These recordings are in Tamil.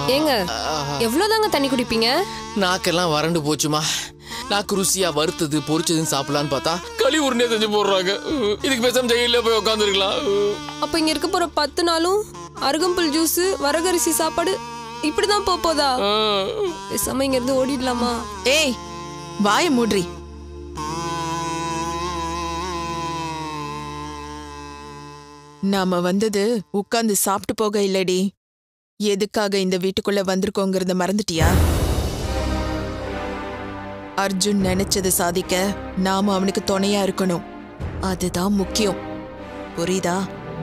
ஏங்க எவ்வளவுதாங்க தண்ணி குடிப்பீங்க நாக்கெல்லாம் வறண்டு போச்சுமா நாக்கு ருசியா வறுத்தது பொரிச்சதுன்னு சாப்பிடலான்னு பார்த்தா களி உருண்டே செஞ்சு போடுறாங்க உம், இதுக்கு பேசாம ஜெயில போய் உட்காந்துருக்கலாம் அப்ப இங்க இருக்க போற பத்து நாளும் அருகம்புல் ஜூஸ் வரகரிசி சாப்பாடு இப்படிதான் போப் போதா பேசாம இங்க இருந்து ஓடிடலாமா ஏய் வாய மூட்ரி நாம வந்தது உட்கார்ந்து சாப்பிட்டு போக இல்லடி எதுக்காக இந்த வீட்டுக்குள்ள வந்திருக்கோங்கிறத மறந்துட்டியா அர்ஜுன் நினைச்சதை சாதிக்க நாம அவனுக்கு துணையா இருக்கணும் அதுதான் முக்கியம் புரியுதா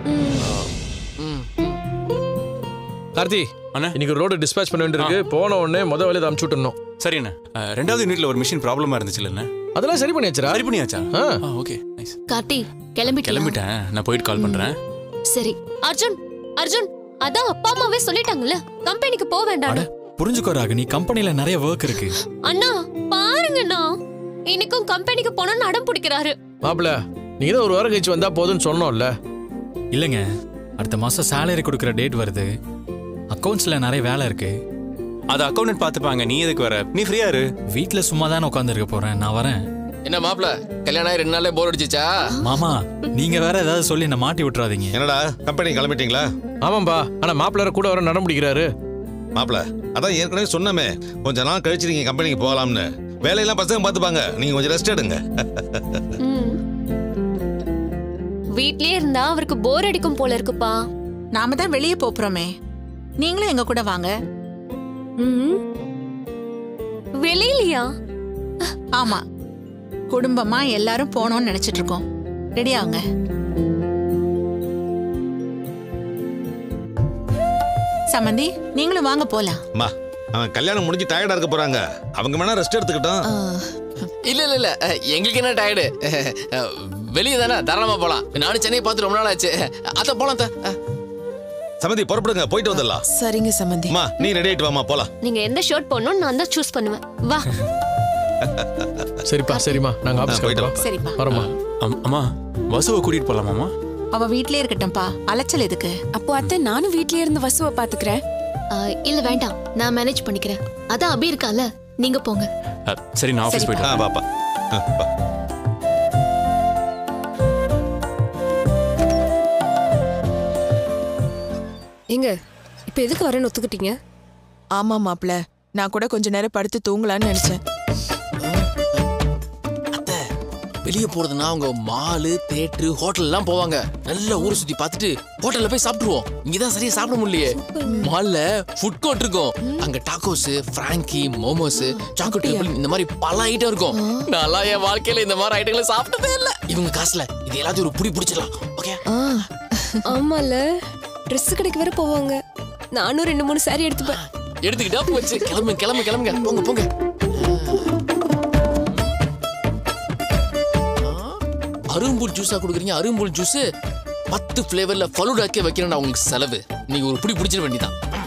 கார்த்தி அண்ணா. இன்னைக்கு ரோடு டிஸ்பேச் பண்ண வேண்டியிருக்கு போன உடனே முத வேலையை அமுச்சு விட்டுணும் சரிண்ணே அஹ், ரெண்டாவது யூனிட்ல ஒரு மிஷின் ப்ராப்ளமா இருந்துச்சு இல்லைண்ணே அதெல்லாம் சரி பண்ணியாச்சுரா சரி பண்ணியாச்சா ஆ. ஓகே நைஸ் கார்த்தி கிளம்பிட்டு கிளம்பிட்டேன் நான் போயிட்டு கால் பண்றேன் சரி அர்ஜுன் அர்ஜுன் அதான் அப்பா அம்மாவே சொல்லிட்டாங்கல்ல கம்பெனிக்கு போக வேண்டாம் அட புரிஞ்சுக்கோ ராகினி கம்பெனில நிறைய ஒர்க் இருக்கு அண்ணா பாருங்கண்ணா இன்னைக்கும் கம்பெனிக்கு போனோம்னு அடம் பிடிக்கிறாரு மாப்பிள நீங்க தான் ஒரு வாரம் கழிச்சு வந்தா போதும்னு சொன்னோம்ல இல்லைங்க அடுத்த மாசம் சேலரி கொடுக்குற டேட் வருது அக்கவுண்ட்ஸ்ல நிறைய வேலை இருக்கு அது அக்கௌண்டன்ட் பார்த்துப்பாங்க நீ எதுக்கு வர நீ ஃப்ரீயா இரு வீட்ல சும்மா தானே உட்காந்துருக்க போறேன் நான் வரேன் என்ன மாப்பிள கல்யாணம் ஆகி ரெண்டு நாளே போர் அடிச்சிச்சா மாமா நீங்க வேற ஏதாவது சொல்லி என்ன மாட்டி விட்டுறாதீங்க என்னடா கம்பெனி கிளம்பிட்டீங்களா ஆமாம்பா ஆனா மாப்பிள்ளை கூட வர நடம் பிடிக்கிறாரு மாப்பிள அதான் ஏற்கனவே சொன்னமே கொஞ்ச நாள் கழிச்சு நீங்க கம்பெனிக்கு போகலாம்னு வேலையெல்லாம் பசங்க பார்த்துப்பாங்க நீங்க கொஞ்சம் ரெஸ்ட் எடுங்க ம். வீட்லயே இருந்தா அவருக்கு போர் அடிக்கும் போல இருக்குப்பா நாம தான் வெளியே போறோமே நீங்களும் எங்க கூட வாங்க ம். வெளியிலயா ஆமா குடும்பமா எல்லாரும் போனோம்னு நினைச்சிட்டு இருக்கோம் ரெடி ஆகுங்க சமந்தி நீங்களும் வாங்க போலாம் அம்மா அவன் கல்யாணம் முடிஞ்சு டயர்டா இருக்க போறாங்க அவங்க வேணா ரெஸ்ட் எடுத்துக்கிட்டோம் இல்ல இல்ல இல்ல அஹ், எங்களுக்கு என்ன டயர்டு வெளியே தானே தாராளமா போலாம் நானும் சென்னை பார்த்து ரொம்ப நாள் ஆச்சு அத போலாம் அத்தை. அஹ், சமந்தி புறப்படுங்க போயிட்டு வந்துடலாம் சரிங்க சமந்தி அம்மா நீ ரெடி ஆயிட்டு வாமா போலாம் நீங்க எந்த ஷர்ட் போடணும் நான் தான் சூஸ் பண்ணுவேன் வா சரிப்பா சரிம்மா நாங்க ஆபீஸ் போயிட்டு போயிட்டு சரிப்பா வரோம்மா அம்- அம்மா வசுவை கூட்டிட்டு போலாமாமா அவ வீட்லயே இருக்கட்டும்பா அலைச்சல் எதுக்கு அப்போ அத்தை நானும் வீட்லயே இருந்து வசுவை பாத்துக்கிறேன் ஆ, இல்ல வேண்டாம் நான் மேனேஜ் பண்ணிக்கிறேன் அதான் அபி இருக்கால நீங்க போங்க அஹ், சரி நான் ஆஃபீஸ் போயிட்டு ஆ வரேன். பாப்பா ஆ, பா. ஏங்க இப்ப எதுக்கு வரேன்னு ஒத்துக்கிட்டீங்க ஆமா மாப்ள நான் கூட கொஞ்ச நேரம் படுத்து தூங்கலாம்னு நினைச்சேன் அத்தை வெளியே போறதுன்னா அவங்க மாலு தேட்டரு ஹோட்டல் எல்லாம் போவாங்க நல்ல ஊரை சுத்தி பார்த்துட்டு ஹோட்டல்ல போய் சாப்பிட்டுருவோம் இங்கதான் சரியா சாப்பிட முடியலையே மால்ல ஃபுட் கோர்ட் இருக்கும் அங்க tacos frankie momos choco table இந்த மாதிரி பல ஐட்டம் இருக்கும் நான்லாம் என் வாழ்க்கையில இந்த மாதிரி ஐட்டங்களை சாப்பிட்டதே இல்ல இவங்க காசுல இது எல்லாத்தையும் ஒரு புடி பிடிச்சிடலாம் ஓகே ஆமால Dress கடைக்கு வேற போவாங்க நானும் ரெண்டு மூணு saree எடுத்துப்பேன் எடுத்துக்கிட்டா போச்சு கிளம்பு கிளம்பு கிளம்புங்க போங்க போங்க அரும்புல் ஜூஸா கொடுக்குறீங்க அரும்புல் ஜூஸ் பத்து ஃபிளேவர்ல ஃபலூடாக்கே வைக்கிறேன் உங்களுக்கு செலவு நீங்க ஒரு புடி பிடிச்சிட வேண்டியதான்